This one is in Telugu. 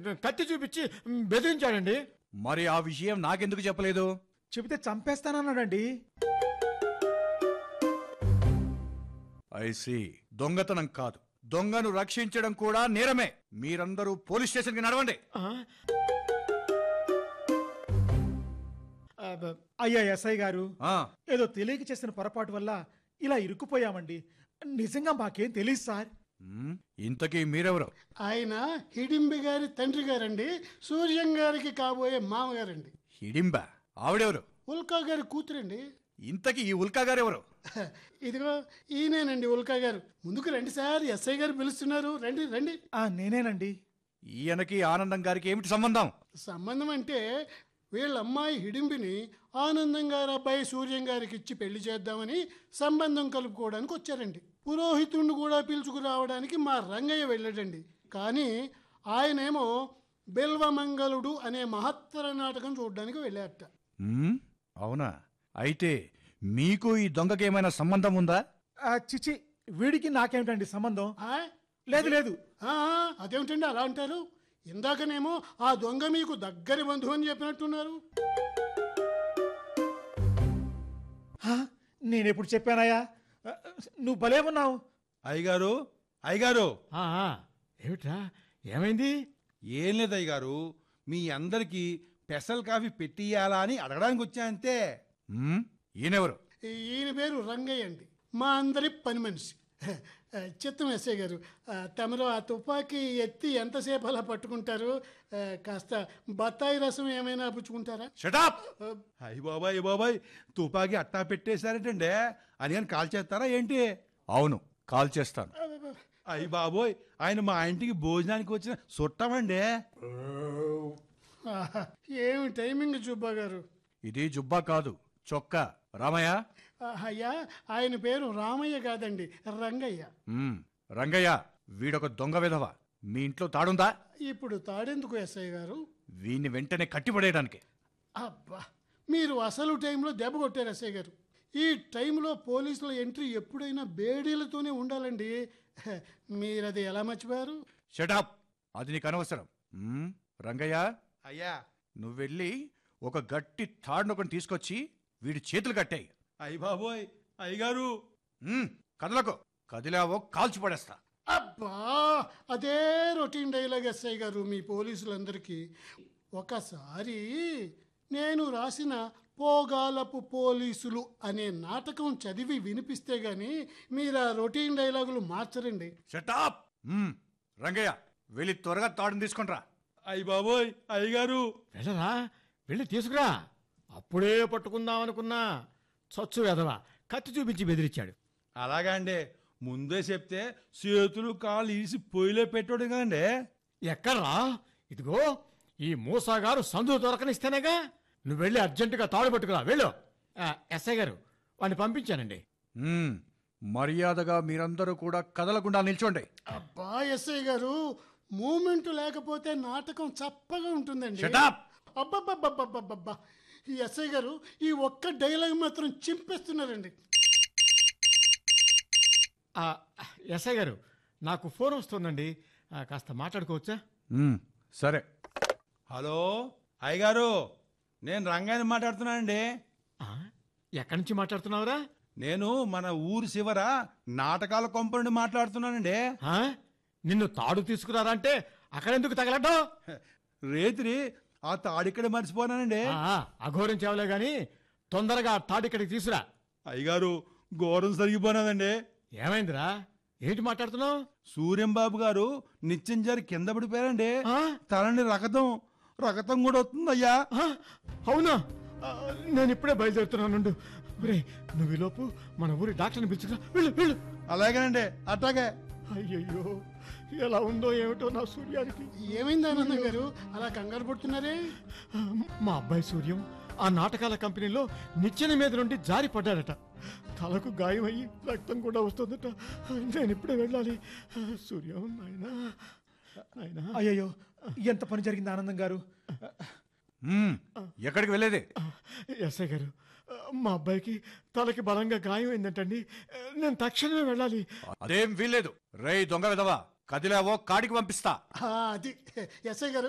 కత్తి చూపించి బెదిరించాడండి మరి ఆ విషయం నాకెందుకు చెప్పలేదు చెబితే చంపేస్తానన్నాడండి ఐసి దొంగతనం కాదు దొంగను రక్షించడం కూడా నేరమే మీరందరూ పోలీస్ స్టేషన్కి నడవండి ఆ? ఆ, బ- అయ్యా ఎస్ఐ గారు ఆ, ఏదో తెలియక చేసిన పొరపాటు వల్ల ఇలా ఇరుక్కుపోయామండి నిజంగా మాకేం తెలియదు సార్ మ్, ఇంతకీ మీరెవరు ఆయన హిడింబి గారి తండ్రి గారండి సూర్యం గారికి కాబోయే మామగారండి హిడింబ ఆవిడెవరు ఉల్కా గారి కూతురండి ఇంతకీ ఈ ఉల్కా గారెవరు ఇదిగో ఈయనేనండి ఉల్కా గారు ముందుకు రండి సార్ ఎస్ఐ గారు పిలుస్తున్నారు రండి రండి ఆ నేనేనండి ఈయనకి ఆనందం గారికి ఏమిటి సంబంధం సంబంధం అంటే వీళ్ళ అమ్మాయి హిడింబిని ఆనందం గారి అబ్బాయి సూర్యం గారికి ఇచ్చి పెళ్లి చేద్దామని సంబంధం కలుపుకోవడానికి వచ్చారండి పురోహితుడిని కూడా పిలుచుకురావడానికి మా రంగయ్య వెళ్ళాడండి కానీ ఆయనేమో బిల్వమంగళుడు అనే మహత్తర నాటకం చూడడానికి వెళ్ళారట మ్, అవునా అయితే మీకు ఈ దొంగకి ఏమైనా సంబంధం ఉందా ఆ, చిచి వీడికి నాకేమిటండి సంబంధం ఆ? లేదు లేదు ఆ, అదేమిటండి అలా అంటారు ఇందాకనేమో ఆ దొంగ మీకు దగ్గరి బంధువు అని చెప్పినట్టున్నారు హా, నేనెప్పుడు చెప్పానయ్యా ఆ, నువ్వు భలే ఉన్నావు అయ్యగారు అయ్యగారు ఆ, ఆ. ఏమిట్రా ఏమైంది ఏం లేదు అయ్యగారు మీ అందరికీ స్పెషల్ కాఫీ పెట్టియాలా అని అడగడానికి వచ్చా అంతే మ్, ఈయనెవరు ఈయన పేరు రంగయ్య అండి మా అందరి పని మనిషి చిత్తం ఎస్ఐ గారు ఆ, తమరు ఆ తుపాకీ ఎత్తి ఎంతసేపు అలా పట్టుకుంటారు ఆ, కాస్త బత్తాయి రసం ఏమైనా పుచ్చుకుంటారా షటాప్ అయ్య బాబాయ్ అయ్య బాబాయ్ తుపాకీ అట్టా పెట్టేశారటండే అని కానీ కాల్ చేస్తారా ఏంటి అవును కాల్ చేస్తాను అయ్య బాబోయ్ ఆయన మా ఇంటికి భోజనానికి వచ్చిన చుట్టమండి ఆహా, ఏమి టైమింగ్ జుబ్బా గారు ఇది జుబ్బా కాదు చొక్కా రామయ్య ఆ, అయ్యా ఆయన పేరు రామయ్య కాదండి రంగయ్య మ్, రంగయ్య వీడొక దొంగ విధవ మీ ఇంట్లో తాడుందా ఇప్పుడు తాడెందుకు ఎస్ఐ గారు వీడిని వెంటనే కట్టిపడేయడానికి అబ్బా మీరు అసలు టైంలో దెబ్బ కొట్టారు ఎస్ఐ గారు ఈ టైంలో పోలీసుల ఎంట్రీ ఎప్పుడైనా బేడీలతోనే ఉండాలండి హ, మీరు అది ఎలా మర్చిపోయారు షటాప్ అది నీకు అనవసరం మ్, రంగయ్య అయ్యా నువ్వు వెళ్ళి ఒక గట్టి తాడునొకటి తీసుకొచ్చి వీడి చేతులు కట్టాయి అయ్య బాబోయ్ అయ్యగారు కదలకు కదిలావో కాల్చి పడేస్తా అబ్బా అదే రొటీన్ డైలాగ్ ఎస్ఐ గారు మీ పోలీసులందరికీ ఒకసారి నేను రాసిన పోగాలపు పోలీసులు అనే నాటకం చదివి వినిపిస్తే గాని మీరు ఆ రొటీన్ డైలాగులు మార్చరండి షటాప్ మ్, రంగయ్య వెళ్ళి త్వరగా తాడుని తీసుకుంట్రా అయ్య బాబోయ్ అయ్యగారు వెళ్ళరా వెళ్ళి తీసుకురా అప్పుడే పట్టుకుందాం అనుకున్నా చచ్చు వెదవా కత్తి చూపించి బెదిరించాడు అలాగా అండి ముందే చెప్తే చేతులు కాళ్ళు ఈసి పొయ్యిలో పెట్టాడు కదండి ఎక్కడ్రా ఇదిగో ఈ మూసాగారు సందు దొరకనిస్తేనేగా నువ్వు వెళ్ళి అర్జెంటుగా తాడు పట్టుకురా వెళ్ళు ఆ, ఎస్ఐ గారు వాడిని పంపించానండి మ్, మర్యాదగా మీరందరూ కూడా కదలకుండా నిల్చోండి అబ్బా ఎస్ఐ గారు మూమెంట్ లేకపోతే నాటకం చప్పగా ఉంటుందండి షటాప్ అబ్బబ్బబ్బబ్బబ్బబ్బా ఈ ఎస్ఐ గారు ఈ ఒక్క డైలాగ్ మాత్రం చింపేస్తున్నారండి ఆ, ఎస్ఐ గారు నాకు ఫోన్ వస్తుందండి ఆ, కాస్త మాట్లాడుకోవచ్చా మ్, సరే హలో అయ్యగారు నేను రంగాన్ని మాట్లాడుతున్నానండి ఆ, ఎక్కడి నుంచి మాట్లాడుతున్నావురా నేను మన ఊరు శివర నాటకాల కొంప నుండి మాట్లాడుతున్నానండి ఆ? నిన్ను తాడు తీసుకురారా అంటే అక్కడెందుకు తగలడ్డావు రేత్రి ఆ తాడిక్కడ మర్చిపోనానండి ఆ, అఘోరం చేవలే గాని తొందరగా ఆ తాడు ఇక్కడికి తీసురా అయ్యగారు ఘోరం సరిగిపోయినదండి ఏమైందిరా ఏంటి మాట్లాడుతున్నావు సూర్యం బాబు గారు నిత్యం జారి కింద పడిపోయారండి ఆ? తలని రకతం రకతం కూడా వస్తుంది అయ్యా ఆ, అవునా ఆ, నేను ఇప్పుడే బయలుదేరుతున్నాను ఒరేయ్, నువ్వు ఈలోపు మన ఊరి డాక్టర్ని పిలుచుకురా వెళ్ళు వెళ్ళు అలాగేనండి అట్టాగే అయ్యయ్యో ఎలా ఉందో ఏమిటో నా సూర్యానికి ఏమైంది ఆనందం గారు అలా కంగారు పడుతున్నారే మా అబ్బాయి సూర్యం ఆ నాటకాల కంపెనీలో నిచ్చెన మీద నుండి జారి పడ్డాడట తలకు గాయం అయ్యి రక్తం కూడా వస్తుందట నేను ఇప్పుడే వెళ్ళాలి సూర్యం నాయనా నాయనా అయ్యయ్యో ఎంత పని జరిగింది ఆనందం గారు మ్, ఎక్కడికి వెళ్ళేది ఎస్ఐ గారు మా అబ్బాయికి తలకి బలంగా గాయం అయిందంటండి నేను తక్షణమే వెళ్ళాలి అదేం వీల్లేదు రేయ్ దొంగ విధవా కదిలావో కాడికి పంపిస్తా ఆ, అది ఎస్ఐ గారు